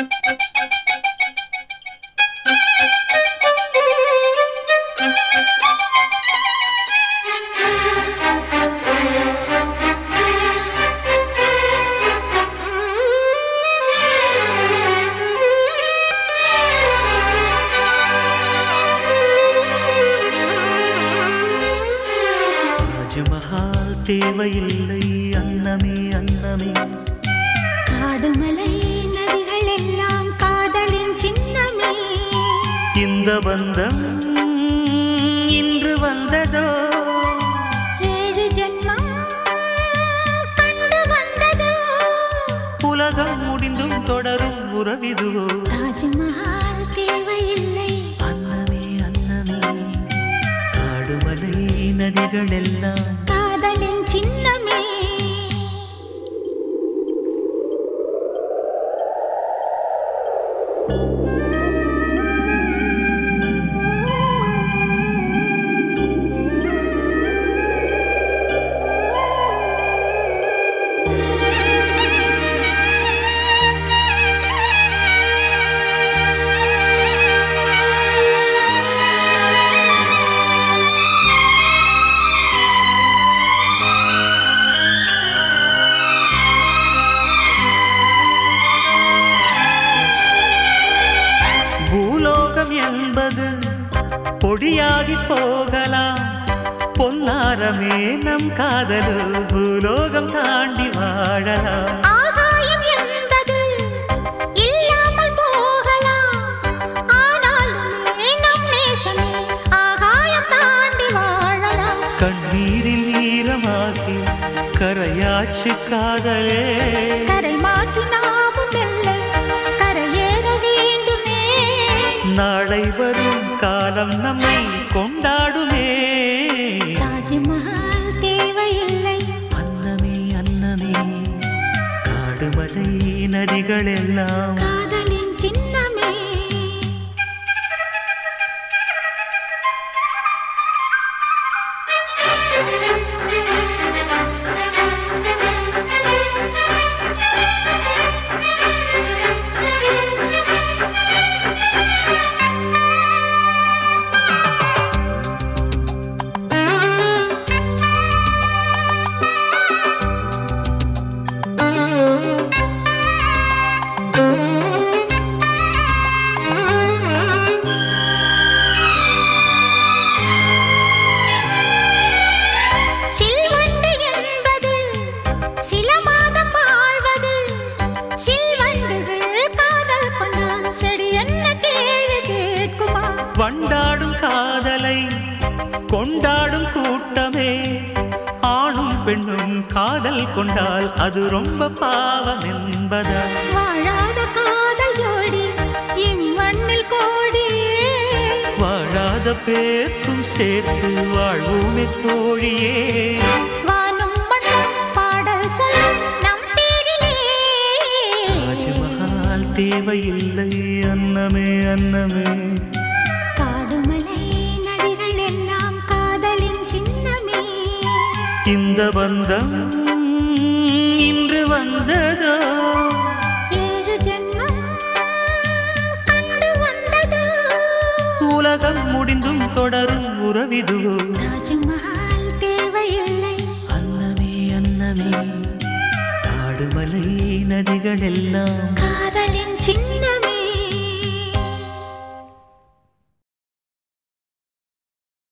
தாஜ்மஹால் தேவையில்லை அன்னமே அன்னமே காடுமலை நதிகள் எல்லாம் காதலின் சின்னமே இந்த பந்தம் இன்று வந்ததோ ஏழு ஜென்மம் கண்டு வந்ததோ உலகம் முடிந்தும் தொடரும் உறவிதுவோ தாஜ்மஹால் தேவையில்லை அன்னமே அன்னமே காடுமலை நதிகள் எல்லாம் காதலின் சின்னமே பூலோகம் என்பது பொடியாகி போகலாம் பொன்னாரமே நம் காதலோ பூலோகம் தாண்டி வாழலாம் ஆகாயம் என்பது இல்லாமல் போகலாம் ஆனாலுமே நம் நேசமே ஆகாயம் தாண்டி வாழலாம் கண்ணீரில் ஈரமாகி கரையாச்சு காதலே கரை மாற்றி நாமும் மெல்ல கரையேற வேண்டுமே நாளை வரும் காலம் நம்மை கொண்டாடுமே தாஜ்மஹால் தேவையில்லை அன்னமே அன்னமே காடுமலை நதிகள் எல்லாம் காதலின் சின்னமே சில்வண்டு என்பது சில மாதம் வாழ்வது சில்வண்டுகள் காதல் கொண்டால் செடி என்ன கேள்வி கேட்குமா வண்டாடும் காதலை கொண்டாடும் கூட்டமே ஆணும் பெண்ணும் காதல் கொண்டால் அது ரொம்ப பாவம் என்பதா வாழாத காதல் ஜோடி இம்மண்ணில் கோடியே வாழாத பேர்க்கும் சேர்த்து வாழ்வுமே தோழியே வானும் மண்ணும் பாடல் சொல்லும் நம் பேரிலே தாஜ்மஹால் தேவையில்லை அன்னமே அன்னமே காடுமலை நதிகள் எல்லாம் காதலின் சின்னமே இந்த பந்தம் இன்று வந்ததோ ஏழு ஜென்மம் கண்டு வந்ததோ உலகம் முடிந்தும் தொடரும் உறவிதுவோ தாஜ்மஹால் தேவையில்லை அன்னமே அன்னமே காடுமலை நதிகள் எல்லாம் காதலின் சின்ன